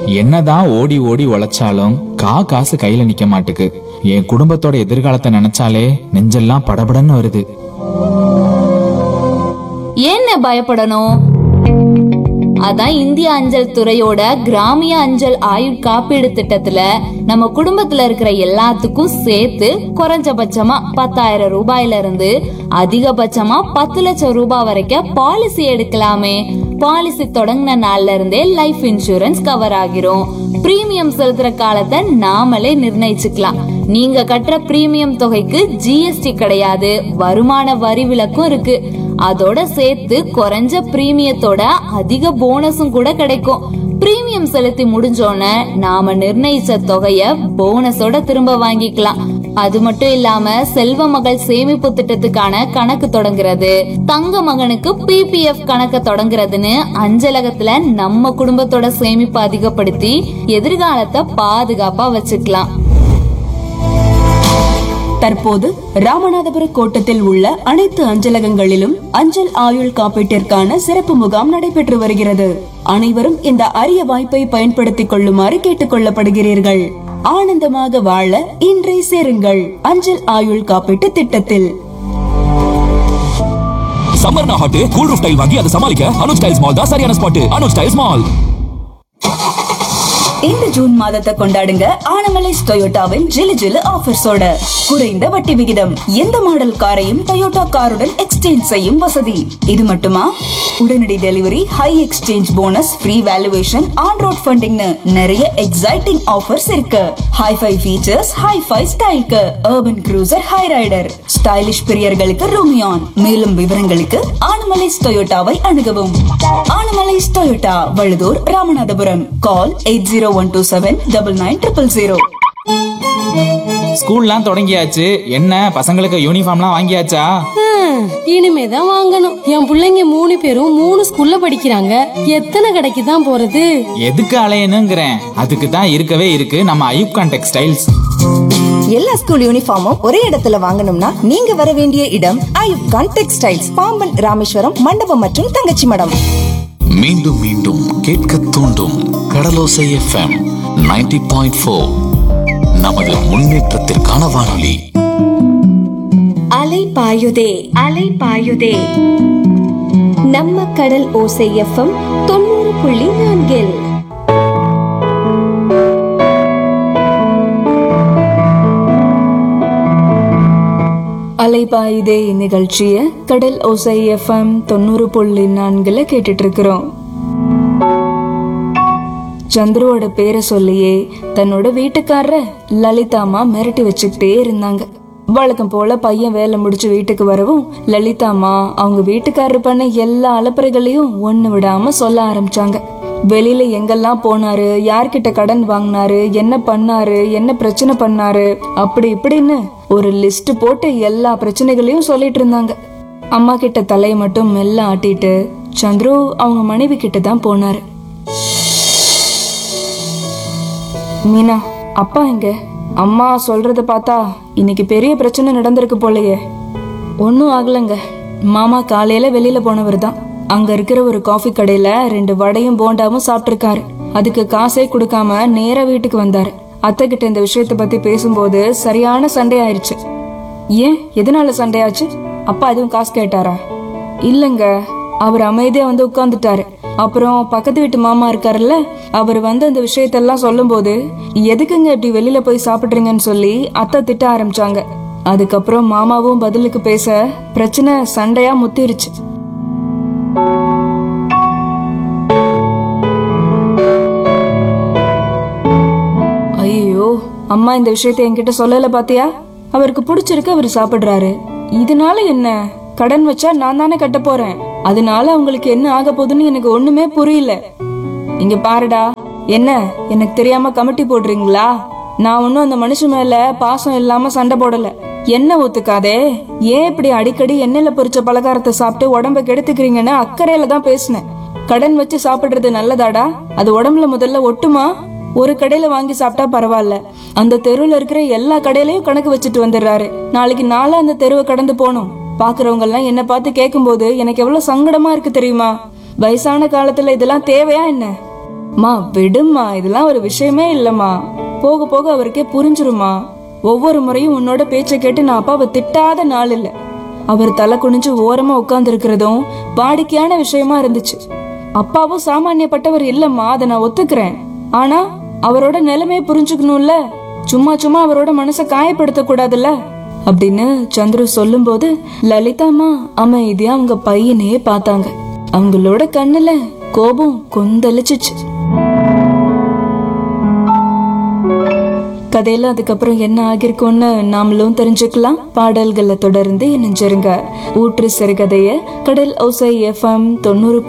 என்னதான் ஓடி ஓடி உழைச்சாலும் கா காசு கையில நிக்க மாட்டுக்கு என் குடும்பத்தோட எதிர்காலத்தை நினைச்சாலே நெஞ்செல்லாம் படபடன்னு வருது ஏன்னு பயப்படணும் அதான் இந்திய அஞ்சல் துறையோட கிராமிய அஞ்சல் ஆயுட் காப்பீடு திட்டத்துல நம்ம குடும்பத்துல இருக்கிற எல்லாத்துக்கும் சேர்த்து குறைஞ்சபட்சமா பத்தாயிரம் ரூபாயில இருந்து அதிகபட்சமா பத்து லட்சம் ரூபாய் வரைக்கும் பாலிசி எடுக்கலாமே பாலிசி தொடங்கின நாள்ல இருந்தே லைஃப் இன்சூரன்ஸ் கவர் ஆகிரும் பிரீமியம் செலுத்துற காலத்தை நாமளே நிர்ணயிச்சுக்கலாம் நீங்க கட்டுற பிரீமியம் தொகைக்கு ஜிஎஸ்டி கிடையாது வருமான வரி விலக்கும் இருக்கு அதோட சேர்த்து குறைஞ்ச பிரீமியத்தோட அதிக போனஸும் கூட கிடைக்கும் பிரீமியம் செலுத்தி முடிஞ்சோன நாம நிர்ணயிச்ச தொகைய போனஸோட திரும்ப வாங்கிக்கலாம் அது மட்டும் இல்லாம செல்வ மகள் சேமிப்பு திட்டத்துக்கான கணக்கு தொடங்குறது தங்க மகனுக்கு பிபிஎஃப் கணக்க தொடங்குறதுன்னு அஞ்சலகத்துல நம்ம குடும்பத்தோட சேமிப்பு அதிகப்படுத்தி எதிர்காலத்தை பாதுகாப்பா வச்சுக்கலாம் தற்போது ராமநாதபுர கோட்டத்தில் உள்ள அனைத்து அஞ்சலகங்களிலும் அஞ்சல் ஆயுள் காப்பீட்டிற்கான சிறப்பு முகாம் நடைபெற்று வருகிறது அனைவரும் இந்த அரிய வாய்ப்பை பயன்படுத்திக் கொள்ளுமாறு கேட்டுக் கொள்ளப்படுகிறீர்கள் ஆனந்தமாக வாழ இன்றே சேருங்கள் அஞ்சல் ஆயுள் காப்பீட்டு திட்டத்தில் சம்மர்னா ஹாட் கூல் ரூஃப் டைல் வாங்கி அதை சமாளிக்க அனுஜ் டைல்ஸ் மால் தான் சரியான ஸ்பாட் அனுஜ் டைல்ஸ் மால் இந்த ஜூன் மாதத்தை கொண்டாடுங்க ஆனமலைஸ் டொயோட்டாவின் ஜிலு ஜிலு ஆஃபர்ஸோட குறைந்த வட்டி விகிதம் எந்த மாடல் காரையும் டொயோட்டா காருடன் எக்ஸ்சேஞ்ச் செய்யும் வசதி இது மட்டுமா உடனடி delivery high exchange bonus free valuation on road ஃபண்டிங்னு நிறைய எக்ஸைட்டிங் ஆஃபர்ஸ் இருக்கு ஹைஃபை ஃபீச்சர்ஸ் ஹைஃபை ஸ்டைல்க்கு urban cruiser Hyryder stylish பிரியர்களுக்கு ரூமியான் மேலும் விவரங்களுக்கு ஆனமலைஸ் டொயோட்டாவை அணுகவும் Anamallais Toyota Valudhur Ramanathapuram call eight zero one two seven double nine triple zero ஸ்கூல்லாம் தொடங்கியாச்சு என்ன பசங்களுக்கு யூனிஃபார்ம்லாம் வாங்கியாச்சா ஹம், இனிமேதான் வாங்கணும் என் புள்ளைங்க மூணு பேரும் மூணு ஸ்கூல்ல படிக்கிறாங்க எத்தனை கடைக்கு தான் போறது எதுக்கு அலையணுங்கிறேன் அதுக்கு தான் இருக்கவே இருக்கு நம்ம ஐயூப்கான் டெக்ஸ்டைல்ஸ் எல்லா ஸ்கூல் யூனிஃபார்மும் ஒரே இடத்துல வாங்கணும்னா நீங்க வர வேண்டிய இடம் ஐயூப் கான் டெக்ஸ்டைல்ஸ் பாம்பன் ராமேஸ்வரம் மண்டபம் மற்றும் தங்கச்சி மடம் மீண்டும் மீண்டும் கேட்க தூண்டும் கடலோசை எஃப்எம் 90.4 பாயிண்ட் ஃபோர் நமது முன்னேற்றத்திற்கான வானொலி அலை பாயுதே அலை பாயுதே நம்ம கடல் ஓசை எஃப்எம் தொண்ணூறு புள்ளி நான்கில் அலைபாயுதே நிகழ்ச்சிய கடல் ஓசை எஃப்எம் தொண்ணூறு புள்ளி நான்குல கேட்டுட்டு இருக்கிறோம் சந்துருவோட பேரை சொல்லியே தன்னோட வீட்டுக்காரர லலிதாமா மிரட்டி வச்சுக்கிட்டே இருந்தாங்க வழக்கம் போல பையன் வேலை முடிச்சு வீட்டுக்கு வரவும் லலிதாமா அவங்க வீட்டுக்காரர் பண்ண எல்லா அலப்பறைகளையும் ஒண்ணு விடாம சொல்ல ஆரம்பிச்சாங்க வெளியில எங்கெல்லாம் போனாரு யார்கிட்ட கடன் வாங்கினாரு என்ன பண்ணாரு என்ன பிரச்சனை பண்ணாரு அப்படி இப்படின்னு ஒரு லிஸ்ட் போட்டு எல்லா பிரச்சனைகளையும் சொல்லிட்டு இருந்தாங்க அம்மா கிட்ட தலையை மட்டும் மெல்ல ஆட்டிட்டு சந்துரு அவங்க மனைவி கிட்ட தான் போனாரு மீனா அப்பா எங்க அம்மா சொல்றத பார்த்தா இன்னைக்கு பெரிய பிரச்சனை நடந்திருக்கு போலயே ஒன்னும் ஆகலங்க மாமா காலையில வெளியில போனவர் தான் அங்க இருக்கிற ஒரு காஃபி கடையில ரெண்டு வடையும் போண்டாவும் சாப்பிட்டிருக்காரு அதுக்கு காசே கொடுக்காம நேரா வீட்டுக்கு வந்தாரு அத்தை கிட்ட இந்த விஷயத்த பத்தி பேசும்போது சரியான சண்டை ஆயிருச்சு ஏன் எதனால சண்டையாச்சு அப்பா எதுவும் காசு கேட்டாரா இல்லங்க அவர் அமைதியா வந்து உட்கார்ந்துட்டாரு அப்புறம் பக்கத்து வீட்டு மாமா இருக்காருல்ல அவர் வந்து அந்த விஷயத்தெல்லாம் சொல்லும்போது எதுக்குங்க இப்படி வெளியில போய் சாப்பிடுறீங்கன்னு சொல்லி அத்தை திட்ட ஆரம்பிச்சாங்க அதுக்கப்புறம் மாமாவும் பதிலுக்கு பேச பிரச்சனை சண்டையா முத்திருச்சு ஐயோ அம்மா இந்த விஷயத்தை என்கிட்ட சொல்லல பாத்தியா அவருக்கு பிடிச்சிருக்கு அவர் சாப்பிடுறாரு இதனால என்ன கடன் வச்சா நான் தானே கட்ட போறேன் அதனால அவங்களுக்கு என்ன ஆக போகுதுன்னு எனக்கு ஒண்ணுமே புரியல இங்க பாருடா என்ன எனக்கு தெரியாம கமிட்டி போடுறீங்களா நான் ஒன்னும் அந்த மனுஷன் மேல பாசம் இல்லாம சண்டை போடல என்ன ஒத்துக்காதே ஏன் இப்படி அடிக்கடி எண்ணெயில பொரிச்ச பலகாரத்தை சாப்பிட்டு உடம்ப கெடுத்துக்கிறீங்கன்னு அக்கறையில தான் பேசினேன் கடன் வச்சு சாப்பிடுறது நல்லதாடா அது உடம்புல முதல்ல ஒட்டுமா ஒரு கடையில வாங்கி சாப்பிட்டா பரவாயில்ல அந்த தெருவுல இருக்கிற எல்லா கடையிலயும் கணக்கு வச்சுட்டு வந்துடுறாரு நாளைக்கு நாளா அந்த தெருவை கடந்து போகணும் பாக்குறவங்க எல்லாம் என்ன பார்த்து கேட்கும்போது எனக்கு எவ்வளவு சங்கடமா இருக்கு தெரியுமா வயசான காலத்துல இதெல்லாம் தேவையா என்ன மா விடுமா இதெல்லாம் ஒரு விஷயமே இல்லம்மா போக போக அவருக்கே புரிஞ்சிருமா ஒவ்வொரு முறையும் உன்னோட பேச்சை கேட்டு நான் அப்பாவை திட்டாத நாள் இல்ல அவர் தலை குனிஞ்சு ஓரமா உட்கார்ந்து இருக்கிறதும் வாடிக்கையான விஷயமா இருந்துச்சு அப்பாவும் சாமானியப்பட்டவர் இல்லம்மா அதை நான் ஒத்துக்கிறேன் ஆனா அவரோட நிலைமையை புரிஞ்சுக்கணும்ல சும்மா சும்மா அவரோட மனசை காயப்படுத்த கூடாதுல்ல அப்படின்னு சந்துரு சொல்லும்போது லலிதாமா அமைதியா அவங்க பையனையே பார்த்தாங்க அவங்களோட கண்ணுல கோபம் கொந்தளிச்சுச்சு கதையில அதுக்கப்புறம் என்ன ஆகிருக்கும்னு நாமளும் தெரிஞ்சுக்கலாம் பாடல்களை தொடர்ந்து இணைஞ்சிருங்க ஊற்று சிறுகதைய கடல் ஓசை எஃப்எம் தொண்ணூறு